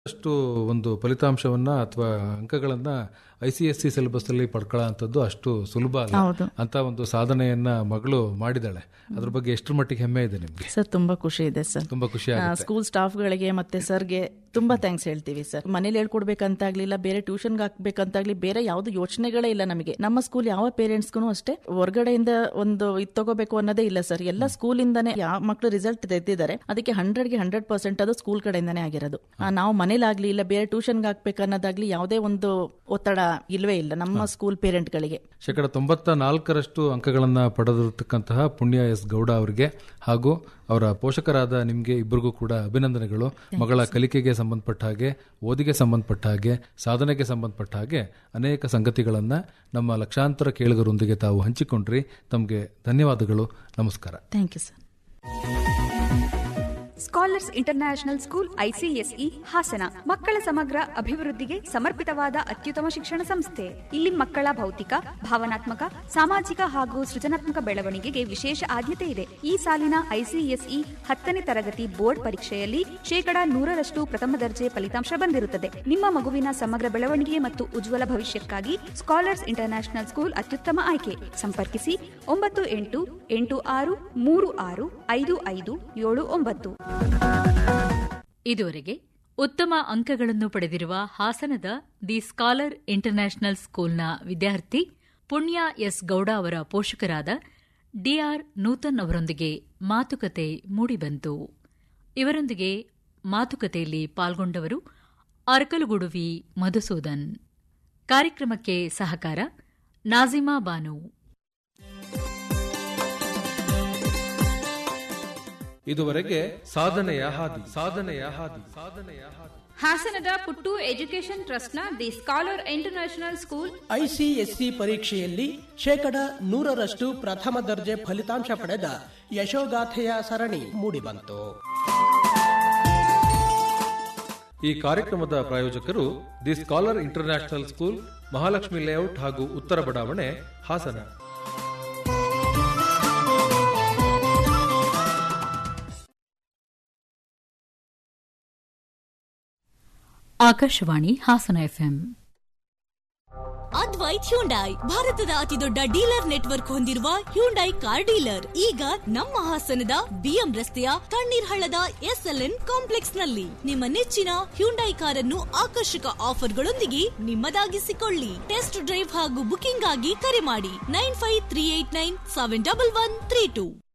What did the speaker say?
ಅಷ್ಟು ಒಂದು ಫಲಿತಾಂಶವನ್ನ ಅಥವಾ ಅಂಕಗಳನ್ನ I C S C syllabus ಅಲ್ಲಿ ಪಡ್ಕೊಳ್ಳೋ ಅಂಥದ್ದು ಅಷ್ಟು ಸುಲಭ ಅಲ್ಲ ಹೌದು. ಅಂತ ಒಂದು ಸಾಧನೆಯನ್ನ ಮಗಳು ಮಾಡಿದಾಳೆ ಅದ್ರ ಬಗ್ಗೆ ಎಷ್ಟು ಮಟ್ಟಿಗೆ ಹೆಮ್ಮೆ ಇದೆ ನಿಮ್ಗೆ ಸರ್ ತುಂಬಾ ಖುಷಿ ಇದೆ ಸರ್ ತುಂಬಾ ಖುಷಿ ಆ, ಆಗುತ್ತೆ ಸ್ಕೂಲ್ ಸ್ಟಾಫ್ಗಳಿಗೆ ಮತ್ತೆ ಸರ್ಗೆ ತುಂಬಾ ಥ್ಯಾಂಕ್ಸ್ ಹೇಳ್ತೀವಿ ಸರ್ ಮನೇಲಿ ಹೇಳ್ಕೊಡ್ಬೇಕಂತಾಗ್ಲಿಲ್ಲ ಬೇರೆ ಟ್ಯೂಷನ್ಗೆ ಹಾಕ್ಬೇಕಂತಾಗ್ಲಿ ಬೇರೆ ಯಾವ್ದು ಯೋಚನೆಗಳೇ ಇಲ್ಲ ನಮಗೆ ನಮ್ಮ ಸ್ಕೂಲ್ ಯಾವ ಪೇರೆಂಟ್ಸ್ಗೂ ಅಷ್ಟೇ ಹೊರಗಡೆಯಿಂದ ಒಂದು ಇದು ತಗೋಬೇಕು ಅನ್ನೋದೇ ಇಲ್ಲ ಸರ್ ಎಲ್ಲ ಸ್ಕೂಲಿಂದಾನೇ ಯಾವ ಮಕ್ಕಳು ರಿಸಲ್ಟ್ ತೆಗೆದಿದ್ದಾರೆ ಅದಕ್ಕೆ ಹಂಡ್ರೆಡ್ಗೆ ಹಂಡ್ರೆಡ್ ಪರ್ಸೆಂಟ್ ಅದು ಸ್ಕೂಲ್ ಕಡೆಯಿಂದಾನೇ ಆಗಿರೋದು ಆ, ನಾವು ಮನೇಲಾಗ್ಲಿ ಇಲ್ಲ ಬೇರೆ ಟ್ಯೂಷನ್ಗೆ ಹಾಕ್ಬೇಕು ಅನ್ನೋದಾಗ್ಲಿ ಯಾವುದೇ ಒಂದು ಒತ್ತಡ ಇಲ್ವೇ ಇಲ್ಲ ನಮ್ಮ ಸ್ಕೂಲ್ ಪೇರೆಂಟ್ಗಳಿಗೆ ಶೇಕಡ ತೊಂಬತ್ತ ನಾಲ್ಕರಷ್ಟು ಅಂಕಗಳನ್ನ ಪಡೆದಿರತಕ್ಕಂತಹ ಪುಣ್ಯ ಎಸ್ ಗೌಡ ಅವರಿಗೆ ಹಾಗೂ ಅವರ ಪೋಷಕರಾದ ನಿಮ್ಗೆ ಇಬ್ಬರಿಗೂ ಕೂಡ ಅಭಿನಂದನೆಗಳು ಮಗಳ ಕಲಿಕೆಗೆ ಸಂಬಂಧಪಟ್ಟ ಹಾಗೆ ಓದಿಗೆ ಸಂಬಂಧಪಟ್ಟ ಹಾಗೆ ಸಾಧನೆಗೆ ಸಂಬಂಧಪಟ್ಟ ಹಾಗೆ ಅನೇಕ ಸಂಗತಿಗಳನ್ನ ನಮ್ಮ ಲಕ್ಷಾಂತರ ಕೇಳುಗರೊಂದಿಗೆ ತಾವು ಹಂಚಿಕೊಂಡ್ರಿ ತಮಗೆ ಧನ್ಯವಾದಗಳು ನಮಸ್ಕಾರ thank you sir scholars international school ICSE Hassan ಮಕ್ಕಳ ಸಮಗ್ರ ಅಭಿವೃದ್ಧಿಗೆ ಸಮರ್ಪಿತವಾದ ಅತ್ಯುತ್ತಮ ಶಿಕ್ಷಣ ಸಂಸ್ಥೆ ಇಲ್ಲಿ ಮಕ್ಕಳ ಭೌತಿಕ ಭಾವನಾತ್ಮಕ ಸಾಮಾಜಿಕ ಹಾಗೂ ಸೃಜನಾತ್ಮಕ ಬೆಳವಣಿಗೆಗೆ ವಿಶೇಷ ಆದ್ಯತೆ ಇದೆ ಈ ಸಾಲಿನ ಐಸಿಎಸ್ಇ ಹತ್ತನೇ ತರಗತಿ ಬೋರ್ಡ್ ಪರೀಕ್ಷೆಯಲ್ಲಿ ಶೇಕಡಾ ನೂರರಷ್ಟು ಪ್ರಥಮ ದರ್ಜೆ ಫಲಿತಾಂಶ ಬಂದಿರುತ್ತದೆ ನಿಮ್ಮ ಮಗುವಿನ ಸಮಗ್ರ ಬೆಳವಣಿಗೆ ಮತ್ತು ಉಜ್ವಲ ಭವಿಷ್ಯಕ್ಕಾಗಿ ಸ್ಕಾಲರ್ಸ್ ಇಂಟರ್ನ್ಯಾಷನಲ್ ಸ್ಕೂಲ್ ಅತ್ಯುತ್ತಮ ಆಯ್ಕೆ ಸಂಪರ್ಕಿಸಿ ಒಂಬತ್ತು ಎಂಟು ಎಂಟು ಆರು ಮೂರು ಆರು ಐದು ಐದು ಏಳು ಒಂಬತ್ತು ಇದುವರೆಗೆ ಉತ್ತಮ ಅಂಕಗಳನ್ನು ಪಡೆದಿರುವ ಹಾಸನದ ದಿ ಸ್ಕಾಲರ್ ಇಂಟರ್ನ್ಯಾಷನಲ್ ಸ್ಕೂಲ್ನ ವಿದ್ಯಾರ್ಥಿ ಪುಣ್ಯ ಎಸ್ ಗೌಡ ಅವರ ಪೋಷಕರಾದ ಡಿಆರ್ ನೂತನ್ ಅವರೊಂದಿಗೆ ಮಾತುಕತೆ ಮೂಡಿಬಂತು ಇವರೊಂದಿಗೆ ಮಾತುಕತೆಯಲ್ಲಿ ಪಾಲ್ಗೊಂಡವರು ಅರ್ಕಲುಗುಡುವಿ ಮಧುಸೂದನ್ ಕಾರ್ಯಕ್ರಮಕ್ಕೆ ಸಹಕಾರ ನಾಜಿಮಾ ಬಾನು ಇದುವರೆಗೆ ಸಾಧನೆಯ ಹಾದಿ ಸಾಧನೆಯ ಹಾದಿ ಸಾಧನೆಯ ಹಾದಿ ಹಾಸನದ ಪುಟ್ಟು ಎಜುಕೇಷನ್ ಟ್ರಸ್ಟ್ನ the scholar international school ICSE ಪರೀಕ್ಷೆಯಲ್ಲಿ ಶೇಕಡ ನೂರರಷ್ಟು ಪ್ರಥಮ ದರ್ಜೆ ಫಲಿತಾಂಶ ಪಡೆದ ಯಶೋಗಾಥೆಯ ಸರಣಿ ಮೂಡಿಬಂತು ಈ ಕಾರ್ಯಕ್ರಮದ ಪ್ರಾಯೋಜಕರು the scholar international school Mahalakshmi layout ಹಾಗೂ ಉತ್ತರ ಬಡಾವಣೆ ಹಾಸನ ಆಕಾಶವಾಣಿ ಹಾಸನ ಎಫ್ಎಂ ಅದ್ವೈತ್ ಹ್ಯುಂಡೈ ಭಾರತದ ಅತಿದೊಡ್ಡ ಡೀಲರ್ ನೆಟ್ವರ್ಕ್ ಹೊಂದಿರುವ ಹ್ಯುಂಡೈ ಕಾರ್ ಡೀಲರ್ ಈಗ ನಮ್ಮ ಹಾಸನದ ಬಿಎಂ ರಸ್ತೆಯ ತಣ್ಣೀರ್ ಹಳ್ಳದ ಎಸ್ಎಲ್ಎನ್ ಕಾಂಪ್ಲೆಕ್ಸ್ ನಲ್ಲಿ ನಿಮ್ಮ ನೆಚ್ಚಿನ ಹ್ಯುಂಡೈ ಕಾರನ್ನು ಆಕರ್ಷಕ ಆಫರ್ಗಳೊಂದಿಗೆ ನಿಮ್ಮದಾಗಿಸಿಕೊಳ್ಳಿ ಟೆಸ್ಟ್ ಡ್ರೈವ್ ಹಾಗೂ ಬುಕಿಂಗ್ ಆಗಿ ಕರೆ ಮಾಡಿ nine five three eight nine seven double one three two